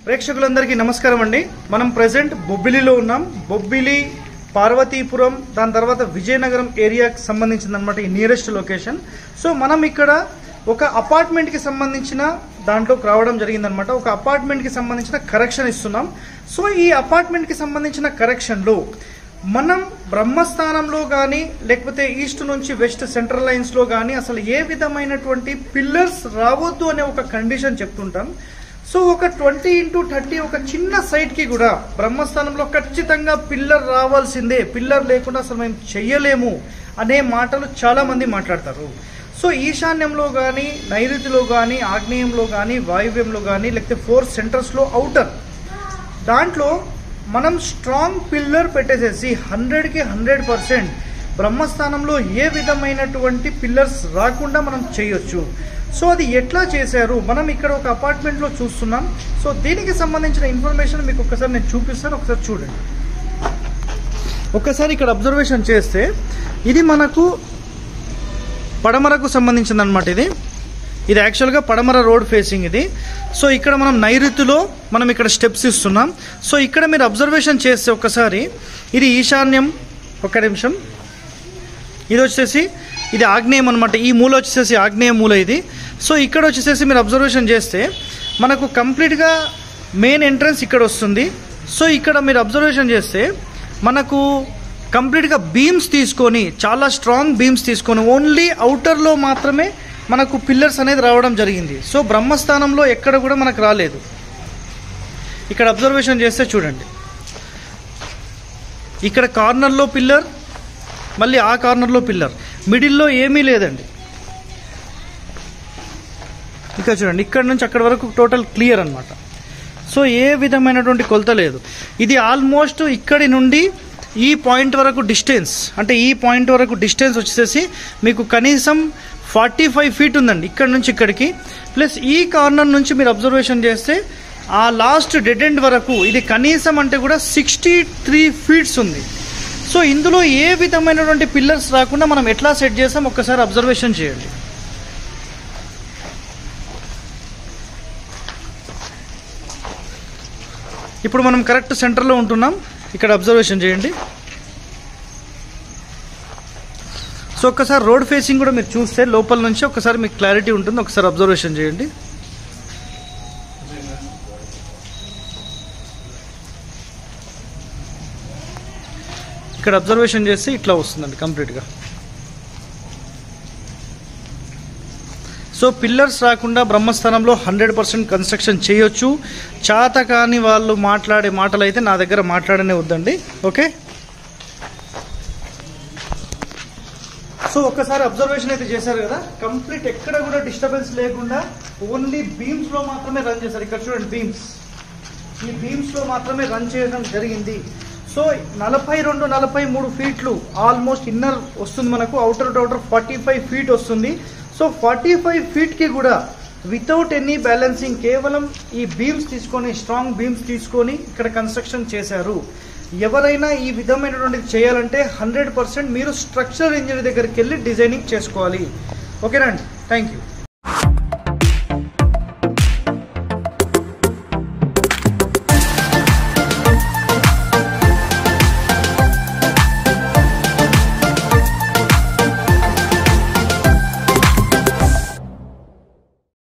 ప్రేక్షకులందరికీ నమస్కారం అండి మనం ప్రజెంట్ బొబ్బిలిలో ఉన్నాం బొబ్బిలి పార్వతీపురం దాని తర్వాత విజయనగరం ఏరియాకి సంబంధించింది అనమాట ఈ నియరెస్ట్ లొకేషన్ సో మనం ఇక్కడ ఒక అపార్ట్మెంట్ కి సంబంధించిన దాంట్లోకి రావడం జరిగిందనమాట ఒక అపార్ట్మెంట్ కి సంబంధించిన కరెక్షన్ ఇస్తున్నాం సో ఈ అపార్ట్మెంట్ కి సంబంధించిన కరెక్షన్ లో మనం బ్రహ్మస్థానంలో కానీ లేకపోతే ఈస్ట్ నుంచి వెస్ట్ సెంట్రల్ లైన్స్ లో కానీ అసలు ఏ విధమైనటువంటి పిల్లర్స్ రావద్దు అనే ఒక కండిషన్ చెప్తుంటాం సో ఒక ట్వంటీ ఇంటూ థర్టీ ఒక చిన్న సైట్ కి కూడా బ్రహ్మస్థానంలో ఖచ్చితంగా పిల్లర్ రావాల్సిందే పిల్లర్ లేకుండా అసలు మేము చెయ్యలేము అనే మాటలు చాలా మంది మాట్లాడతారు సో ఈశాన్యంలో కానీ నైరుతిలో కానీ ఆగ్నేయంలో కానీ వాయువ్యంలో కానీ లేకపోతే ఫోర్ సెంటర్స్లో అవుటర్ దాంట్లో మనం స్ట్రాంగ్ పిల్లర్ పెట్టేసేసి హండ్రెడ్కి హండ్రెడ్ పర్సెంట్ బ్రహ్మస్థానంలో ఏ విధమైనటువంటి పిల్లర్స్ రాకుండా మనం చేయొచ్చు సో అది ఎట్లా చేశారు మనం ఇక్కడ ఒక అపార్ట్మెంట్లో చూస్తున్నాం సో దీనికి సంబంధించిన ఇన్ఫర్మేషన్ మీకు ఒకసారి నేను చూపిస్తాను ఒకసారి చూడండి ఒక్కసారి ఇక్కడ అబ్జర్వేషన్ చేస్తే ఇది మనకు పడమరకు సంబంధించింది అనమాట ఇది ఇది యాక్చువల్గా పడమర రోడ్ ఫేసింగ్ ఇది సో ఇక్కడ మనం నైరుతిలో మనం ఇక్కడ స్టెప్స్ ఇస్తున్నాం సో ఇక్కడ మీరు అబ్జర్వేషన్ చేస్తే ఒక్కసారి ఇది ఈశాన్యం ఒక్క నిమిషం ఇది వచ్చేసి ఇది ఆగ్నేయం అనమాట ఈ మూల వచ్చేసి ఆగ్నేయ మూల ఇది సో ఇక్కడ వచ్చేసేసి మీరు అబ్జర్వేషన్ చేస్తే మనకు కంప్లీట్గా మెయిన్ ఎంట్రన్స్ ఇక్కడ వస్తుంది సో ఇక్కడ మీరు అబ్జర్వేషన్ చేస్తే మనకు కంప్లీట్గా బీమ్స్ తీసుకొని చాలా స్ట్రాంగ్ బీమ్స్ తీసుకొని ఓన్లీ అవుటర్లో మాత్రమే మనకు పిల్లర్స్ అనేది రావడం జరిగింది సో బ్రహ్మస్థానంలో ఎక్కడ కూడా మనకు రాలేదు ఇక్కడ అబ్జర్వేషన్ చేస్తే చూడండి ఇక్కడ కార్నర్లో పిల్లర్ మళ్ళీ ఆ కార్నర్లో పిల్లర్ మిడిల్లో ఏమీ లేదండి ఇక్కడ చూడండి ఇక్కడ నుంచి అక్కడ వరకు టోటల్ క్లియర్ అన్నమాట సో ఏ విధమైనటువంటి కొలత లేదు ఇది ఆల్మోస్ట్ ఇక్కడి నుండి ఈ పాయింట్ వరకు డిస్టెన్స్ అంటే ఈ పాయింట్ వరకు డిస్టెన్స్ వచ్చేసి మీకు కనీసం ఫార్టీ ఫైవ్ ఫీట్ ఉందండి ఇక్కడ నుంచి ఇక్కడికి ప్లస్ ఈ కార్నర్ నుంచి మీరు అబ్జర్వేషన్ చేస్తే ఆ లాస్ట్ డెడ్ ఎండ్ వరకు ఇది కనీసం అంటే కూడా సిక్స్టీ త్రీ ఫీట్స్ ఉంది సో ఇందులో ఏ విధమైనటువంటి పిల్లర్స్ రాకుండా మనం ఎట్లా సెట్ చేసాం ఒక్కసారి అబ్జర్వేషన్ చేయండి ఇప్పుడు మనం కరెక్ట్ సెంటర్లో ఉంటున్నాం ఇక్కడ అబ్జర్వేషన్ చేయండి సో ఒక్కసారి రోడ్ ఫేసింగ్ కూడా మీరు చూస్తే లోపల నుంచి ఒకసారి మీకు క్లారిటీ ఉంటుంది ఒకసారి అబ్జర్వేషన్ చేయండి ఇక్కడ అబ్జర్వేషన్ చేస్తే ఇట్లా వస్తుందండి కంప్లీట్గా సో పిల్లర్స్ రాకుండా బ్రహ్మస్థానంలో హండ్రెడ్ పర్సెంట్ కన్స్ట్రక్షన్ చేయొచ్చు చాత కాని వాళ్ళు మాట్లాడే మాటలు అయితే నా దగ్గర మాట్లాడనే వద్దండి ఓకే సో ఒక్కసారి అబ్జర్వేషన్ అయితే చేశారు కదా కంప్లీట్ ఎక్కడ కూడా డిస్టర్బెన్స్ లేకుండా ఓన్లీ బీమ్స్ లో మాత్రమే రన్ చేశారు ఇక్కడ చూడండి బీమ్స్ ఈ బీమ్స్ లో మాత్రమే రన్ చేయడం జరిగింది సో నలభై రెండు నలభై మూడు ఫీట్లు ఆల్మోస్ట్ ఇన్నర్ వస్తుంది మనకు outer to outer forty five feet వస్తుంది సో ఫార్టీ ఫైవ్ ఫీట్కి కూడా వితౌట్ ఎనీ బ్యాలెన్సింగ్ కేవలం ఈ బీమ్స్ తీసుకొని స్ట్రాంగ్ బీమ్స్ తీసుకొని ఇక్కడ కన్స్ట్రక్షన్ చేశారు ఎవరైనా ఈ విధమైనటువంటిది చేయాలంటే హండ్రెడ్ పర్సెంట్ మీరు స్ట్రక్చర్ ఇంజనీర్ దగ్గరికి వెళ్ళి డిజైనింగ్ చేసుకోవాలి ఓకేనా అండి థ్యాంక్ యూ